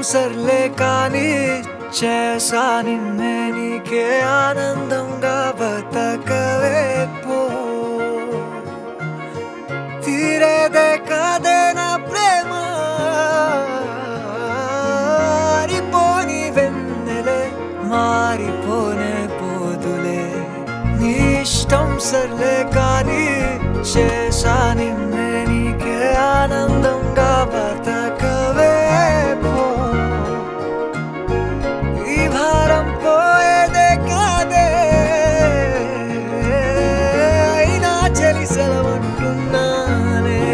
సర్లే కానీ చేసా నిన్నే నీకే ఆనందంగా బతకవే పో తీరేదే కాదే నా ప్రేమ మారిపోని వెన్నెలే మారిపోనే పోదులే నీ ఇష్టం సర్లే కానీ చేసా నిన్నే నీకే ఆనందంగా బతకవే పో ఈ భారం పోయేదే కాదే అయినా చలి సెలవంటున్నానే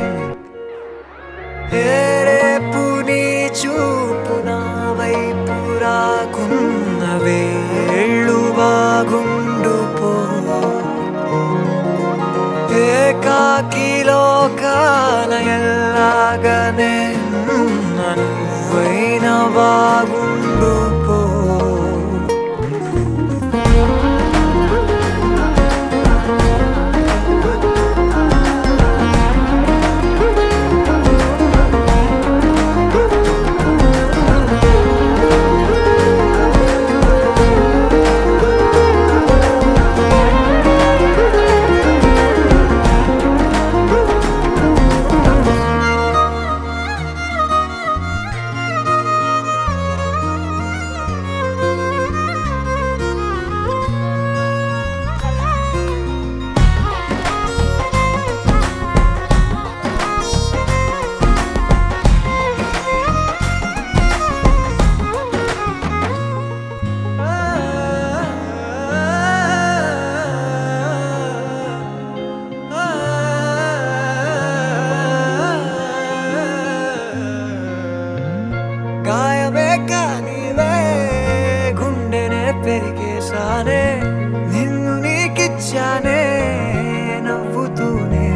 ఏ రేపు నీ చూపు నా వైపు రాకున్న వేళ్ళు బాగుండు పో ఏకాకిలో కాల ఎల్లాగనే నువ్వైన బాగుండు పో గాయమే కానివే గుండెనే పెరిగేశానే నిన్ను నీకిచ్చానే నవ్వుతూనే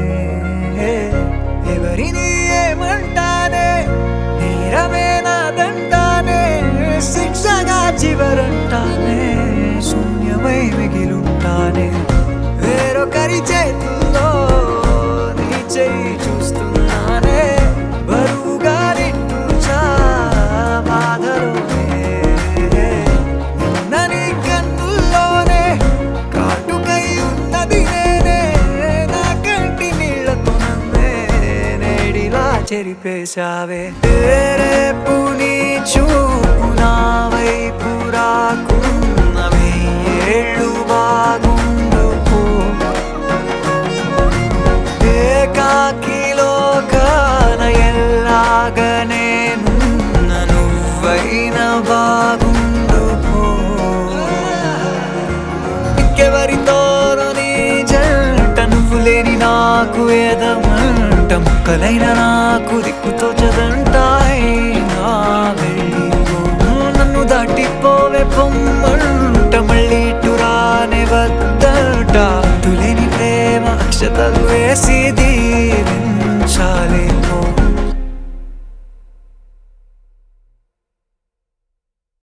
ఎవరిని ఏమంటానే నేరమే నాదంటానే శిక్షగా చివరంటానే శూన్యమై మిగిలుంటానే వేరొకరి చేతుల్లో నీ చెయ్యి చూస్తున్నానే బరువుగా నిట్టూచా బాధలోనే నిన్న నీ కన్నుల్లోనే కాటుకై ఉన్నది నేనే నా కంటి నీళ్లతో నన్నే నేడిలా చెరిపేశావే రేపు నీ చూపు నా వైపు రాకున్నవే ఏళ్ళు బాగుండు పో ఏకాకిలో కాన ఎల్లాగనే నున్న నువ్వైన బాగుండు పో ఇంకెవరితోనో నీ జంట నువ్వు లేని నాకు ఏదమంట ముక్కలైన నాకు దిక్కుతో